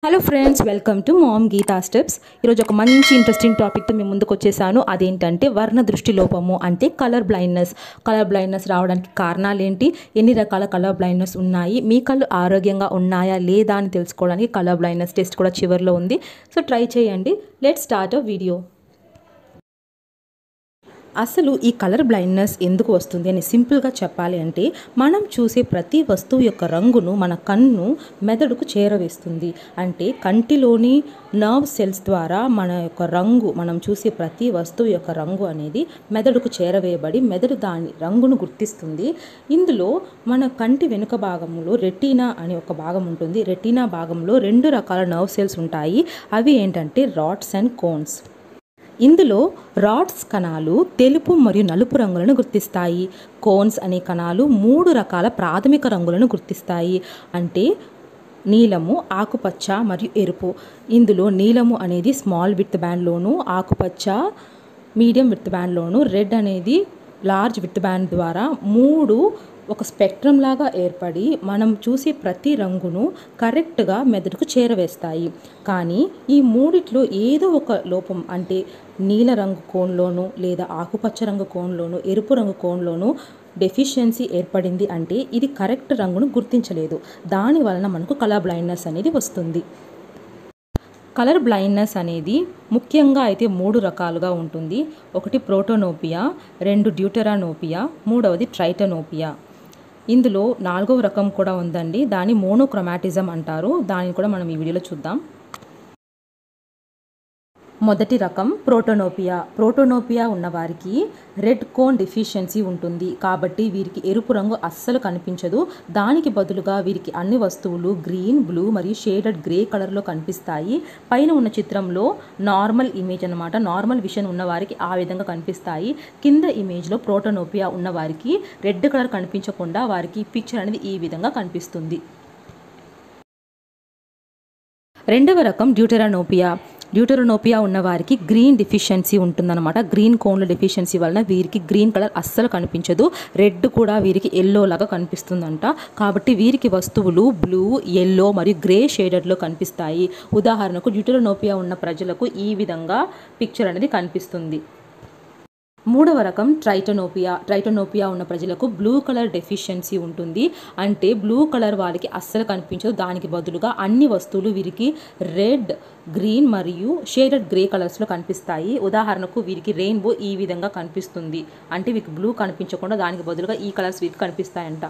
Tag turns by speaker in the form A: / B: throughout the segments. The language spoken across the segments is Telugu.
A: hello friends welcome to mom Geetha steps ఈరోజు ఒక మంచి ఇంట్రెస్టింగ్ టాపిక్తో మేము ముందుకు వచ్చేసాను అదేంటంటే వర్ణ దృష్టి లోపము అంటే కలర్ బ్లైండ్నెస్ కలర్ బ్లైండ్నెస్ రావడానికి కారణాలు ఏంటి ఎన్ని రకాల కలర్ బ్లైండ్నెస్ ఉన్నాయి మీ కళ్ళు ఆరోగ్యంగా ఉన్నాయా లేదా అని తెలుసుకోవడానికి కలర్ బ్లైండ్నెస్ టెస్ట్ కూడా చివరిలో ఉంది సో ట్రై చేయండి లెట్ స్టార్ట్ అ వీడియో అసలు ఈ కలర్ బ్లైండ్నెస్ ఎందుకు వస్తుంది అని సింపుల్గా చెప్పాలి అంటే మనం చూసే ప్రతి వస్తువు యొక్క రంగును మన కన్ను మెదడుకు చేరవేస్తుంది అంటే కంటిలోని నర్వ్ సెల్స్ ద్వారా మన యొక్క రంగు మనం చూసే ప్రతి వస్తువు యొక్క రంగు అనేది మెదడుకు చేరవేయబడి మెదడు దాని రంగును గుర్తిస్తుంది ఇందులో మన కంటి వెనుక భాగంలో రెటీనా అనే ఒక భాగం ఉంటుంది రెటీనా భాగంలో రెండు రకాల నర్వ్ సెల్స్ ఉంటాయి అవి ఏంటంటే రాడ్స్ అండ్ కోన్స్ ఇందులో రాడ్స్ కణాలు తెలుపు మరియు నలుపు రంగులను గుర్తిస్తాయి కోన్స్ అనే కణాలు మూడు రకాల ప్రాథమిక రంగులను గుర్తిస్తాయి అంటే నీలము ఆకుపచ్చ మరియు ఎరుపు ఇందులో నీలము అనేది స్మాల్ విత్ బ్యాండ్లోను ఆకుపచ్చ మీడియం విత్ బ్యాండ్లోను రెడ్ అనేది లార్జ్ విత్ బ్యాండ్ ద్వారా మూడు ఒక స్పెక్ట్రమ్ లాగా ఏర్పడి మనం చూసే ప్రతి రంగును కరెక్ట్గా మెదడుకు చేరవేస్తాయి కానీ ఈ మూడిట్లో ఏదో ఒక లోపం అంటే నీల రంగు కోన్లోను లేదా ఆకుపచ్చ రంగు కోన్లోను ఎరుపు రంగు కోన్లోను డెఫిషియన్సీ ఏర్పడింది అంటే ఇది కరెక్ట్ రంగును గుర్తించలేదు దాని వలన మనకు కలర్ బ్లైండ్నెస్ అనేది వస్తుంది కలర్ బ్లైండ్నెస్ అనేది ముఖ్యంగా అయితే మూడు రకాలుగా ఉంటుంది ఒకటి ప్రోటోనోపియా రెండు డ్యూటెరానోపియా మూడవది ట్రైటనోపియా ఇందులో నాలుగవ రకం కూడా ఉందండి దాన్ని మోనోక్రొమాటిజం అంటారు దాన్ని కూడా మనం ఈ వీడియోలో చూద్దాం మొదటి రకం ప్రోటోనోపియా ప్రోటోనోపియా ఉన్నవారికి రెడ్ కోన్ డెఫిషియన్సీ ఉంటుంది కాబట్టి వీరికి ఎరుపు రంగు అస్సలు కనిపించదు దానికి బదులుగా వీరికి అన్ని వస్తువులు గ్రీన్ బ్లూ మరియు షేడెడ్ గ్రే కలర్లో కనిపిస్తాయి పైన ఉన్న చిత్రంలో నార్మల్ ఇమేజ్ అనమాట నార్మల్ విషన్ ఉన్నవారికి ఆ విధంగా కనిపిస్తాయి కింద ఇమేజ్లో ప్రోటోనోపియా ఉన్నవారికి రెడ్ కలర్ కనిపించకుండా వారికి పిక్చర్ అనేది ఈ విధంగా కనిపిస్తుంది రెండవ రకం డ్యూటెరానోపియా డ్యూటెరోనోపియా ఉన్న వారికి గ్రీన్ డెఫిషియన్సీ ఉంటుందన్నమాట గ్రీన్ కోన్ల డెఫిషియన్సీ వలన వీరికి గ్రీన్ కలర్ అస్సలు కనిపించదు రెడ్ కూడా వీరికి ఎల్లో లాగా కనిపిస్తుందంట కాబట్టి వీరికి వస్తువులు బ్లూ ఎల్లో మరియు గ్రే షేడెడ్లో కనిపిస్తాయి ఉదాహరణకు డ్యూటెరోనోపియా ఉన్న ప్రజలకు ఈ విధంగా పిక్చర్ అనేది కనిపిస్తుంది మూడవ రకం ట్రైటనోపియా ట్రైటనోపియా ఉన్న ప్రజలకు బ్లూ కలర్ డెఫిషియన్సీ ఉంటుంది అంటే బ్లూ కలర్ వాళ్ళకి అస్సలు కనిపించదు దానికి బదులుగా అన్ని వస్తువులు వీరికి రెడ్ గ్రీన్ మరియు షేడెడ్ గ్రే కలర్స్లో కనిపిస్తాయి ఉదాహరణకు వీరికి రెయిన్బో ఈ విధంగా కనిపిస్తుంది అంటే వీరికి బ్లూ కనిపించకుండా దానికి బదులుగా ఈ కలర్స్ వీరికి కనిపిస్తాయంట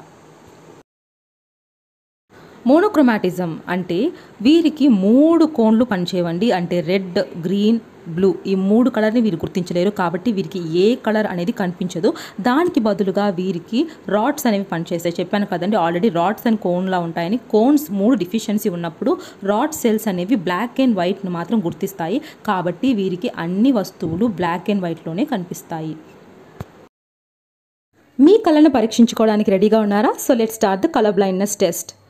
A: మోనోక్రోమాటిజం అంటే వీరికి మూడు కోన్లు పనిచేయండి అంటే రెడ్ గ్రీన్ బ్లూ ఈ మూడు కలర్ని వీరు గుర్తించలేరు కాబట్టి వీరికి ఏ కలర్ అనేది కనిపించదు దానికి బదులుగా వీరికి రాడ్స్ అనేవి పనిచేస్తాయి చెప్పాను కదండి ఆల్రెడీ రాడ్స్ అండ్ కోన్లా ఉంటాయని కోన్స్ మూడు డిఫిషియన్సీ ఉన్నప్పుడు రాడ్ సెల్స్ అనేవి బ్లాక్ అండ్ వైట్ను మాత్రం గుర్తిస్తాయి కాబట్టి వీరికి అన్ని వస్తువులు బ్లాక్ అండ్ వైట్లోనే కనిపిస్తాయి మీ కళను పరీక్షించుకోవడానికి రెడీగా ఉన్నారా so let start the colour blindness test